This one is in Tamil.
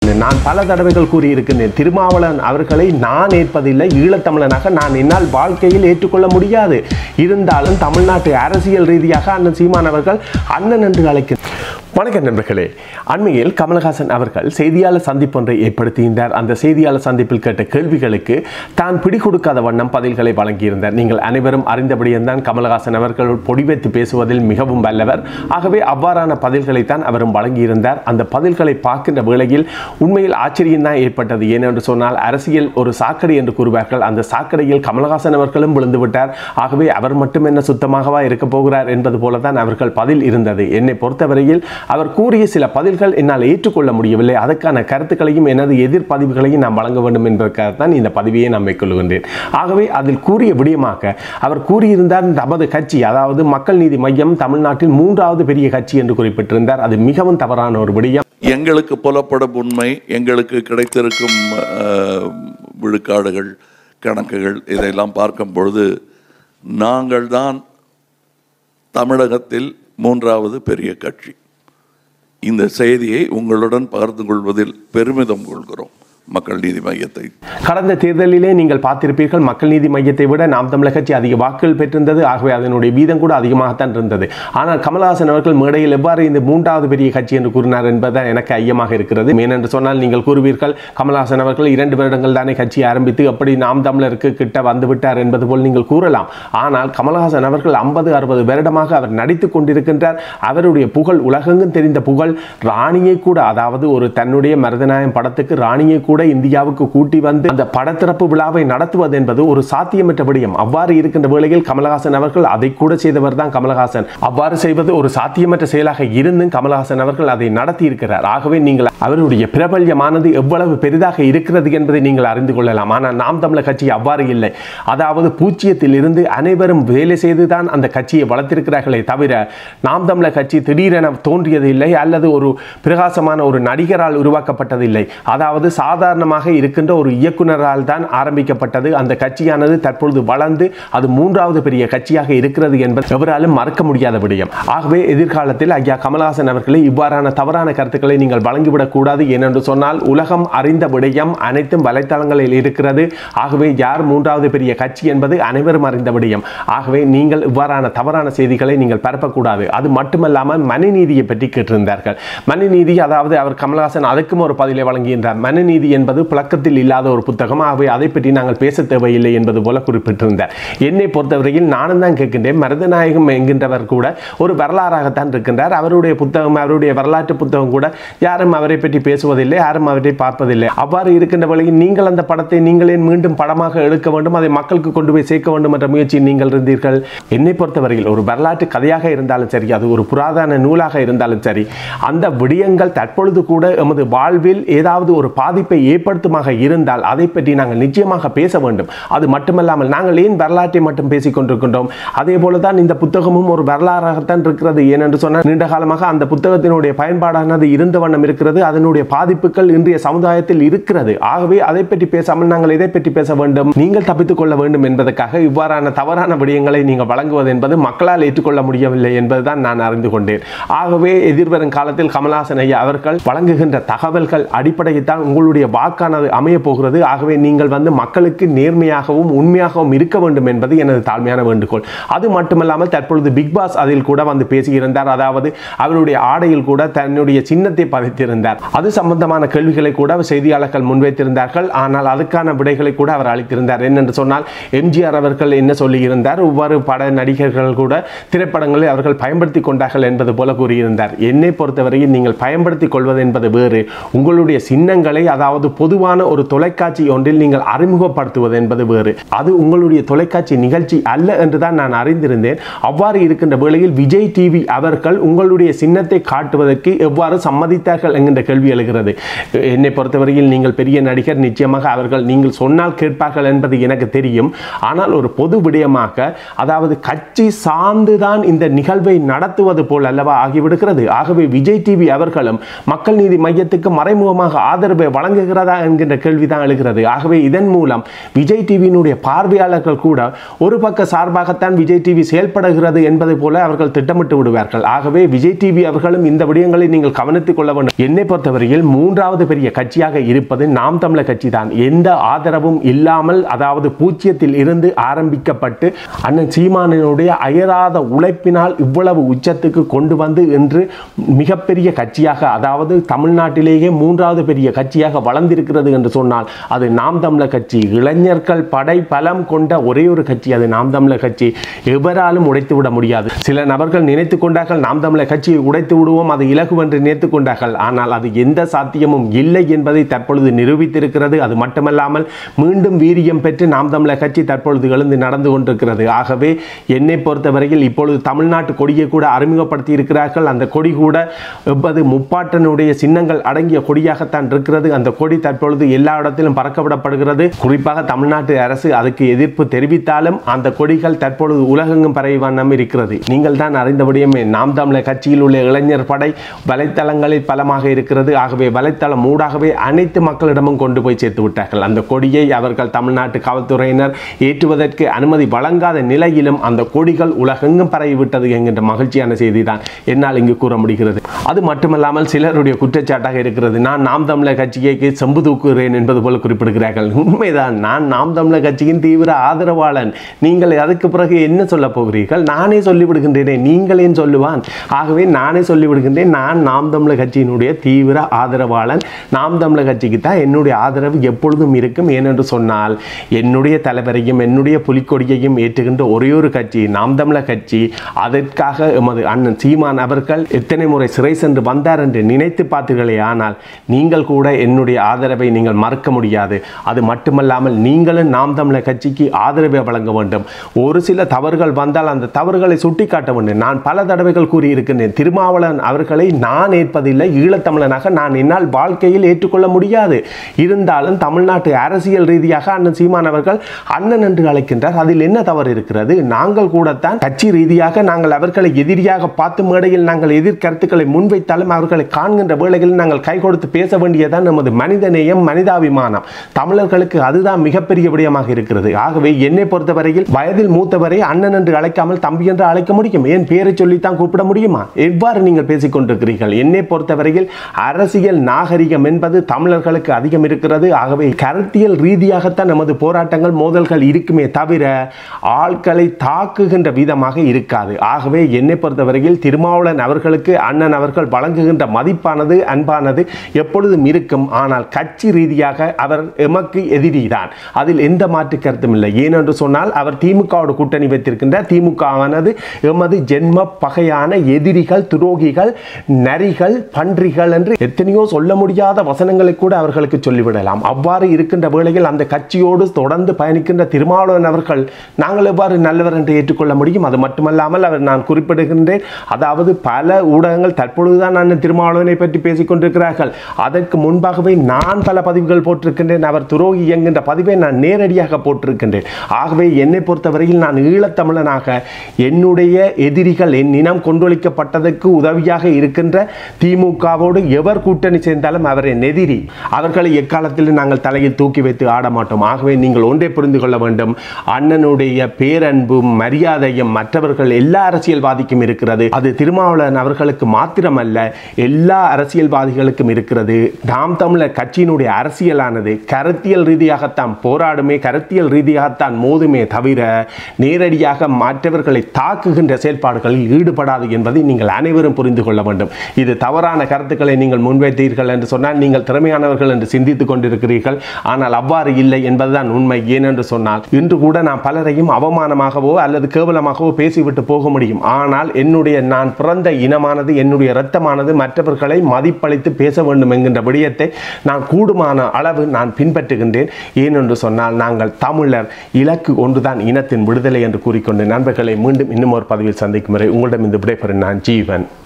நான் பல தடவைகள் கூறியிருக்கின்றேன் திருமாவளவன் அவர்களை நான் ஏற்பதில்லை ஈழத்தமிழனாக நான் என்னால் வாழ்க்கையில் ஏற்றுக்கொள்ள முடியாது இருந்தாலும் தமிழ்நாட்டு அரசியல் ரீதியாக அண்ணன் சீமான் அவர்கள் அண்ணன் என்று அழைக்கிறார் வணக்கம் நண்பர்களே அண்மையில் கமலஹாசன் அவர்கள் செய்தியாளர் சந்திப்பொன்றை ஏற்படுத்தியிருந்தார் அந்த செய்தியாளர் சந்திப்பில் கேட்ட கேள்விகளுக்கு தான் பிடி கொடுக்காத வண்ணம் பதில்களை வழங்கியிருந்தார் நீங்கள் அனைவரும் அறிந்தபடியேதான் கமலஹாசன் அவர்கள் பொடி வைத்து பேசுவதில் மிகவும் வல்லவர் ஆகவே அவ்வாறான பதில்களைத்தான் அவரும் வழங்கியிருந்தார் அந்த பதில்களை பார்க்கின்ற வேளையில் உண்மையில் ஆச்சரியம்தான் ஏற்பட்டது ஏனென்று சொன்னால் அரசியல் ஒரு சாக்கடை என்று கூறுவார்கள் அந்த சாக்கடையில் கமலஹாசன் அவர்களும் விழுந்து விட்டார் ஆகவே அவர் மட்டும் என்ன சுத்தமாகவா இருக்க போகிறார் என்பது போலதான் அவர்கள் பதில் இருந்தது என்னை பொறுத்தவரையில் அவர் கூறிய சில பதில்கள் என்னால் ஏற்றுக்கொள்ள முடியவில்லை அதற்கான கருத்துக்களையும் எனது எதிர்ப்பதிவுகளையும் நான் வழங்க வேண்டும் என்பதற்காகத்தான் இந்த பதிவையை நான் மேற்கொள்கின்றேன் ஆகவே அதில் கூறிய விடயமாக அவர் கூறியிருந்தார் நமது கட்சி அதாவது மக்கள் நீதி மையம் தமிழ்நாட்டில் மூன்றாவது பெரிய கட்சி என்று குறிப்பிட்டிருந்தார் அது மிகவும் தவறான ஒரு விடயம் எங்களுக்கு புலப்படும் உண்மை எங்களுக்கு கிடைத்திருக்கும் அஹ், விழுக்காடுகள் கணக்குகள் இதையெல்லாம் பார்க்கும் பொழுது நாங்கள் தான் தமிழகத்தில் மூன்றாவது பெரிய கட்சி இந்த செய்தியை உங்களுடன் பகிர்ந்து கொள்வதில் பெருமிதம் கொள்கிறோம் மக்கள் நீதி மையத்தை கடந்த தேர்தலிலே நீங்கள் பார்த்திருப்பீர்கள் மக்கள் நீதி மையத்தை விட நாம் தமிழர் கட்சி அதிக வாக்குகள் பெற்றிருந்தது ஆகவே அதனுடைய வீதம் கூட அதிகமாகத்தான் இருந்தது ஆனால் கமலஹாசன் அவர்கள் மேடையில் எவ்வாறு இந்த மூன்றாவது பெரிய கட்சி என்று கூறினார் என்பதுதான் எனக்கு ஐயமாக இருக்கிறது ஏனென்று சொன்னால் நீங்கள் கூறுவீர்கள் கமலஹாசன் அவர்கள் இரண்டு வருடங்கள் தானே கட்சி ஆரம்பித்து அப்படி நாம் தமிழருக்கு கிட்ட வந்து விட்டார் என்பது போல் நீங்கள் கூறலாம் ஆனால் கமலஹாசன் அவர்கள் ஐம்பது அறுபது வருடமாக அவர் நடித்துக் கொண்டிருக்கின்றார் அவருடைய புகழ் உலகெங்கும் தெரிந்த புகழ் ராணியை கூட அதாவது ஒரு தன்னுடைய மருதநாயம் படத்துக்கு ராணியை கூட இந்தியாவுக்கு கூட்டி வந்து அந்த படத்திறப்பு விழாவை நடத்துவது என்பது ஒரு சாத்தியமற்ற விடயம் அவ்வாறு இருக்கின்ற வேளையில் கமலஹாசன் அவர்கள் அதை கூட செய்தவர் தான் கமலஹாசன் அவ்வாறு செய்வது ஒரு சாத்தியமற்ற செயலாக இருந்தும் கமலஹாசன் அவர்கள் அதை நடத்தி இருக்கிறார் ஆகவே நீங்கள் அவருடைய பிரபல்யமானது எவ்வளவு பெரிதாக இருக்கிறது என்பதை நீங்கள் அறிந்து கொள்ளலாம் ஆனால் நாம் தமிழர் கட்சி அவ்வாறு இல்லை அதாவது பூச்சியத்தில் இருந்து அனைவரும் வேலை செய்துதான் அந்த கட்சியை வளர்த்திருக்கிறார்களே தவிர நாம் தமிழர் கட்சி திடீரென தோன்றியது இல்லை அல்லது ஒரு பிரகாசமான ஒரு நடிகரால் உருவாக்கப்பட்டதில்லை அதாவது சாதாரணமாக இருக்கின்ற ஒரு இயக்குனரால் தான் ஆரம்பிக்கப்பட்டது அந்த கட்சியானது தற்பொழுது வளர்ந்து அது மூன்றாவது பெரிய கட்சியாக இருக்கிறது என்பது எவராலும் மறக்க முடியாத விடயம் ஆகவே எதிர்காலத்தில் ஐயா கமலஹாசன் அவர்களே இவ்வாறான தவறான கருத்துக்களை நீங்கள் வழங்கிவிடக் கூடாது ஏனென்று சொன்னால் உலகம் அறிந்த விடயம் அனைத்தும் வலைத்தளங்களில் இருக்கிறது ஆகவே யார் மூன்றாவது பெரிய கட்சி என்பது அனைவரும் அறிந்த விடயம் ஆகவே நீங்கள் இவ்வாறான தவறான செய்திகளை நீங்கள் பரப்பக்கூடாது அது மட்டுமல்லாமல் மனுநீதியை பற்றி கேட்டிருந்தார்கள் மனுநீதி அதாவது அவர் கமலஹாசன் அதுக்கும் ஒரு பதிலை வழங்குகின்றார் மனுநீதி என்பது புழக்கத்தில் இல்லாத ஒரு புத்தகம் ஆகவே அதை பற்றி நாங்கள் பேச தேவையில்லை என்பது போல குறிப்பிட்டிருந்தார் என்னை பொறுத்தவரையில் நானும் தான் கேட்கின்றேன் மருதநாயகம் என்கின்றவர் கூட ஒரு வரலாறாகத்தான் இருக்கின்றார் அவருடைய புத்தகம் அவருடைய வரலாற்று புத்தகம் கூட யாரும் அவரை பற்றி பேசுவதில்லை யாரும் அவரை பார்ப்பதில்லை அவ்வாறு இருக்கின்ற வழியில் நீங்கள் அந்த படத்தை நீங்களே மீண்டும் படமாக எடுக்க வேண்டும் அதை மக்களுக்கு கொண்டு போய் சேர்க்க வேண்டும் என்ற முயற்சியில் நீங்கள் இருந்தீர்கள் என்னை பொறுத்தவரையில் ஒரு வரலாற்று கதையாக இருந்தாலும் சரி அது ஒரு புராதன நூலாக இருந்தாலும் சரி அந்த விடயங்கள் தற்பொழுது கூட எமது வாழ்வில் ஏதாவது ஒரு பாதிப்பை ஏற்படுத்துமாக இருந்தால் அதை பற்றி நாங்கள் நிச்சயமாக பேச வேண்டும் அது மட்டுமல்லாமல் நாங்கள் ஏன் வரலாற்றை மட்டும் பேசிக் கொண்டிருக்கின்றோம் அதே போல தான் இந்த புத்தகமும் ஒரு வரலாறாகத்தான் இருக்கிறது ஏனென்று சொன்னால் நீண்ட காலமாக அந்த புத்தகத்தினுடைய பயன்பாடானது இருந்த வண்ணம் இருக்கிறது அதனுடைய பாதிப்புகள் இன்றைய சமுதாயத்தில் இருக்கிறது ஆகவே அதை பற்றி பேசாமல் நாங்கள் இதை பற்றி பேச வேண்டும் நீங்கள் தப்பித்துக் கொள்ள வேண்டும் என்பதற்காக இவ்வாறான தவறான விடயங்களை நீங்கள் வழங்குவது என்பது மக்களால் ஏற்றுக்கொள்ள முடியவில்லை என்பதுதான் நான் அறிந்து கொண்டேன் ஆகவே எதிர்வரும் காலத்தில் கமலஹாசன் ஐயா அவர்கள் வழங்குகின்ற தகவல்கள் அடிப்படையில் தான் உங்களுடைய வாக்கானது அமைய போகிறது ஆகவே நீங்கள் வந்து மக்களுக்கு நேர்மையாகவும் உண்மையாகவும் இருக்க வேண்டும் என்பது எனது தாழ்மையான வேண்டுகோள் அது மட்டுமல்லாமல் தற்பொழுது பிக் பாஸ் அதில் கூட வந்து பேசியிருந்தார் அதாவது அவருடைய ஆடையில் கூட தன்னுடைய சின்னத்தை பதித்திருந்தார் அது சம்பந்தமான கேள்விகளை கூட செய்தியாளர்கள் முன்வைத்திருந்தார்கள் ஆனால் அதுக்கான விடைகளை கூட அவர் அளித்திருந்தார் என்னென்று சொன்னால் எம்ஜிஆர் அவர்கள் என்ன சொல்லியிருந்தார் ஒவ்வொரு பட நடிகர்கள் கூட திரைப்படங்களில் அவர்கள் பயன்படுத்தி கொண்டார்கள் என்பது போல கூறியிருந்தார் என்னை பொறுத்தவரையில் நீங்கள் பயன்படுத்திக் கொள்வது என்பது வேறு உங்களுடைய சின்னங்களை அதாவது பொதுவான ஒரு தொலைக்காட்சி ஒன்றில் நீங்கள் அறிமுகப்படுத்துவது என்பது வேறு அது உங்களுடைய தொலைக்காட்சி நிகழ்ச்சி அல்ல என்று தான் நான் அறிந்திருந்தேன் அவ்வாறு இருக்கின்ற வேளையில் விஜய் டிவி அவர்கள் உங்களுடைய சின்னத்தை காட்டுவதற்கு எவ்வாறு சம்மதித்தார்கள் என்கின்ற கேள்வி எழுகிறது என்னை பொறுத்தவரையில் நீங்கள் பெரிய நடிகர் நிச்சயமாக அவர்கள் நீங்கள் சொன்னால் கேட்பார்கள் என்பது எனக்கு தெரியும் ஆனால் ஒரு பொது விடயமாக அதாவது கட்சி சார்ந்துதான் இந்த நிகழ்வை நடத்துவது போல் அல்லவா ஆகிவிடுகிறது ஆகவே விஜய் டிவி அவர்களும் மக்கள் நீதி மையத்துக்கு மறைமுகமாக ஆதரவை வழங்குகின்ற செயல்படுகிறதா என்கின்ற கேள்விதான் எழுகிறது ஆகவே இதன் மூலம் விஜய் டிவியினுடைய பார்வையாளர்கள் கூட ஒரு பக்க சார்பாகத்தான் விஜய் டிவி செயல்படுகிறது என்பதை போல அவர்கள் திட்டமிட்டு விடுவார்கள் ஆகவே விஜய் டிவி அவர்களும் இந்த விடயங்களை நீங்கள் கவனித்துக் கொள்ள வேண்டும் என்னை பொறுத்தவரையில் மூன்றாவது பெரிய கட்சியாக இருப்பது நாம் தமிழர் கட்சி தான் எந்த ஆதரவும் இல்லாமல் அதாவது பூச்சியத்தில் இருந்து ஆரம்பிக்கப்பட்டு அண்ணன் சீமானினுடைய அயராத உழைப்பினால் இவ்வளவு உச்சத்துக்கு கொண்டு வந்து இன்று மிகப்பெரிய கட்சியாக அதாவது தமிழ்நாட்டிலேயே மூன்றாவது பெரிய கட்சியாக வளர்ந்திருக்கிறது என்று சொன்னால் அது நாம் தமிழர் கட்சி இளைஞர்கள் படை பலம் கொண்ட ஒரே ஒரு கட்சி அது நாம் தமிழர் கட்சி எவராலும் உடைத்து விட முடியாது சில நபர்கள் நினைத்துக் கொண்டார்கள் நாம் தமிழர் கட்சியை உடைத்து விடுவோம் அது இலகு என்று நினைத்துக் கொண்டார்கள் ஆனால் அது எந்த சாத்தியமும் இல்லை என்பதை தற்பொழுது நிரூபித்திருக்கிறது அது மட்டுமல்லாமல் மீண்டும் வீரியம் பெற்று நாம் தமிழர் கட்சி தற்பொழுது எழுந்து நடந்து கொண்டிருக்கிறது ஆகவே என்னை பொறுத்தவரையில் இப்பொழுது தமிழ்நாட்டு கொடியை கூட அறிமுகப்படுத்தி இருக்கிறார்கள் அந்த கொடி கூட எவ்வளவு முப்பாட்டனுடைய சின்னங்கள் அடங்கிய கொடியாகத்தான் இருக்கிறது அந்த கொடி தற்பொழுது எல்லா இடத்திலும் பறக்கவிடப்படுகிறது குறிப்பாக தமிழ்நாட்டு அரசு அதுக்கு எதிர்ப்பு தெரிவித்தாலும் அந்த கொடிகள் தற்பொழுது உலகெங்கும் பரவி வண்ணம் இருக்கிறது நீங்கள் தான் அறிந்தபடியுமே நாம் தமிழர் கட்சியில் உள்ள இளைஞர் படை வலைத்தளங்களில் பலமாக இருக்கிறது ஆகவே வலைத்தளம் ஊடாகவே அனைத்து மக்களிடமும் கொண்டு போய் சேர்த்து விட்டார்கள் அந்த கொடியை அவர்கள் தமிழ்நாட்டு காவல்துறையினர் ஏற்றுவதற்கு அனுமதி வழங்காத நிலையிலும் அந்த கொடிகள் உலகெங்கும் பரவிவிட்டது என்கின்ற மகிழ்ச்சியான செய்தி தான் என்னால் இங்கு கூற முடிகிறது அது மட்டுமல்லாமல் சிலருடைய குற்றச்சாட்டாக இருக்கிறது நான் நாம் தமிழர் கட்சிக்கு செம்பு தூக்குகிறேன் என்பது போல குறிப்பிடுகிறார்கள் உண்மைதான் நான் நாம் தமிழர் கட்சியின் தீவிர ஆதரவாளன் நீங்கள் அதுக்கு பிறகு என்ன சொல்ல போகிறீர்கள் நானே சொல்லிவிடுகின்றேனே நீங்களேன் சொல்லுவான் ஆகவே நானே சொல்லிவிடுகின்றேன் நான் நாம் தமிழர் கட்சியினுடைய தீவிர ஆதரவாளன் நாம் தமிழர் கட்சிக்கு தான் என்னுடைய ஆதரவு எப்பொழுதும் இருக்கும் ஏனென்று சொன்னால் என்னுடைய தலைவரையும் என்னுடைய புலிக்கொடியையும் ஏற்றுகின்ற ஒரே ஒரு கட்சி நாம் தமிழர் கட்சி அதற்காக எமது அண்ணன் சீமான் அவர்கள் எத்தனை முறை சிறை சென்று வந்தார் என்று நினைத்து பார்த்தீர்களே ஆனால் நீங்கள் கூட என்னுடைய ஆதரவை நீங்கள் மறக்க முடியாது அது மட்டுமல்லாமல் நீங்களும் நாம் தமிழர் கட்சிக்கு ஆதரவை வழங்க வேண்டும் ஒரு சில தவறுகள் வந்தால் அந்த தவறுகளை சுட்டிக்காட்ட வேண்டும் நான் பல தடவைகள் கூறியிருக்கின்றேன் திருமாவளவன் அவர்களை நான் ஏற்பதில்லை ஈழத்தமிழனாக நான் என்னால் வாழ்க்கையில் ஏற்றுக்கொள்ள முடியாது இருந்தாலும் தமிழ்நாட்டு அரசியல் ரீதியாக அண்ணன் சீமான் அவர்கள் அண்ணன் என்று அழைக்கின்றார் அதில் என்ன தவறு இருக்கிறது நாங்கள் கூடத்தான் கட்சி ரீதியாக நாங்கள் அவர்களை எதிரியாக பார்த்து மேடையில் நாங்கள் எதிர் கருத்துக்களை முன்வைத்தாலும் அவர்களை காண்கின்ற வேளைகளில் நாங்கள் கை கொடுத்து பேச வேண்டியதான் நமது மனிதநேயம் மனிதாபிமானம் தமிழர்களுக்கு அதுதான் மிகப்பெரிய விடயமாக இருக்கிறது ஆகவே என்னை பொறுத்தவரையில் வயதில் மூத்தவரை அண்ணன் என்று அழைக்காமல் தம்பி என்று அழைக்க முடியும் ஏன் பேரை சொல்லித்தான் கூப்பிட முடியுமா எவ்வாறு நீங்கள் பேசிக் கொண்டிருக்கிறீர்கள் என்னை பொறுத்தவரையில் அரசியல் நாகரிகம் என்பது தமிழர்களுக்கு அதிகம் இருக்கிறது ஆகவே கருத்தியல் ரீதியாகத்தான் நமது போராட்டங்கள் மோதல்கள் இருக்குமே தவிர ஆட்களை தாக்குகின்ற விதமாக இருக்காது ஆகவே என்னை பொறுத்தவரையில் திருமாவளவன் அவர்களுக்கு அண்ணன் அவர்கள் வழங்குகின்ற மதிப்பானது அன்பானது எப்பொழுதும் இருக்கும் ஆனால் கட்சி ரீதியாக அவர் எமக்கு எதிரிதான் அதில் எந்த மாற்று கருத்தும் இல்லை ஏனென்று சொன்னால் அவர் திமுகவோடு கூட்டணி வைத்திருக்கின்ற திமுகவானது எமது ஜென்ம பகையான எதிரிகள் துரோகிகள் நரிகள் பன்றிகள் என்று எத்தனையோ சொல்ல முடியாத வசனங்களை கூட அவர்களுக்கு சொல்லிவிடலாம் அவ்வாறு இருக்கின்ற வேளையில் அந்த கட்சியோடு தொடர்ந்து பயணிக்கின்ற திருமாவளவன் அவர்கள் நாங்கள் எவ்வாறு நல்லவர் என்று ஏற்றுக்கொள்ள முடியும் அது மட்டுமல்லாமல் அவர் நான் குறிப்பிடுகின்றேன் அதாவது பல ஊடகங்கள் தற்பொழுதுதான் நான் திருமாவளவனை பற்றி பேசிக் கொண்டிருக்கிறார்கள் அதற்கு முன்பாகவே நான் பல பதிவுகள் போட்டிருக்கின்றேன் அவர் துரோகி என்கின்ற பதிவை நான் நேரடியாக போட்டிருக்கின்றேன் ஆகவே என்னை பொறுத்தவரையில் நான் ஈழத்தமிழனாக என்னுடைய எதிரிகள் என் இனம் கொண்டொழிக்கப்பட்டதற்கு உதவியாக இருக்கின்ற திமுகவோடு எவர் கூட்டணி சேர்ந்தாலும் அவர் என் எதிரி அவர்களை எக்காலத்தில் நாங்கள் தலையில் தூக்கி வைத்து ஆட மாட்டோம் ஆகவே நீங்கள் ஒன்றை புரிந்து கொள்ள வேண்டும் அண்ணனுடைய பேரன்பும் மரியாதையும் மற்றவர்கள் எல்லா அரசியல்வாதிக்கும் இருக்கிறது அது திருமாவளவன் அவர்களுக்கு மாத்திரமல்ல எல்லா அரசியல்வாதிகளுக்கும் இருக்கிறது நாம் தமிழர் கட்சியினுடைய அரசியலானது கருத்தியல் ரீதியாகத்தான் போராடுமே கருத்தியல் ரீதியாகத்தான் மோதுமே தவிர நேரடியாக மற்றவர்களை தாக்குகின்ற செயல்பாடுகளில் ஈடுபடாது என்பதை நீங்கள் அனைவரும் புரிந்து கொள்ள வேண்டும் இது தவறான கருத்துக்களை நீங்கள் முன்வைத்தீர்கள் என்று சொன்னால் நீங்கள் திறமையானவர்கள் என்று சிந்தித்துக் கொண்டிருக்கிறீர்கள் ஆனால் அவ்வாறு இல்லை என்பதுதான் உண்மை ஏனென்று சொன்னால் இன்று கூட நான் பலரையும் அவமானமாகவோ அல்லது கேவலமாகவோ பேசிவிட்டு போக முடியும் ஆனால் என்னுடைய நான் பிறந்த இனமானது என்னுடைய இரத்தமானது மற்றவர்களை மதிப்பளித்து பேச வேண்டும் என்கின்ற விடயத்தை நான் கூடுமான அளவு நான் பின்பற்றுகின்றேன் ஏனென்று சொன்னால் நாங்கள் தமிழர் இலக்கு ஒன்றுதான் இனத்தின் விடுதலை என்று கூறிக்கொண்டு நண்பர்களை மீண்டும் இன்னும் ஒரு பதிவில் சந்திக்கும் வரை உங்களிடம் இந்த விடைபெறும் நான் ஜீவன்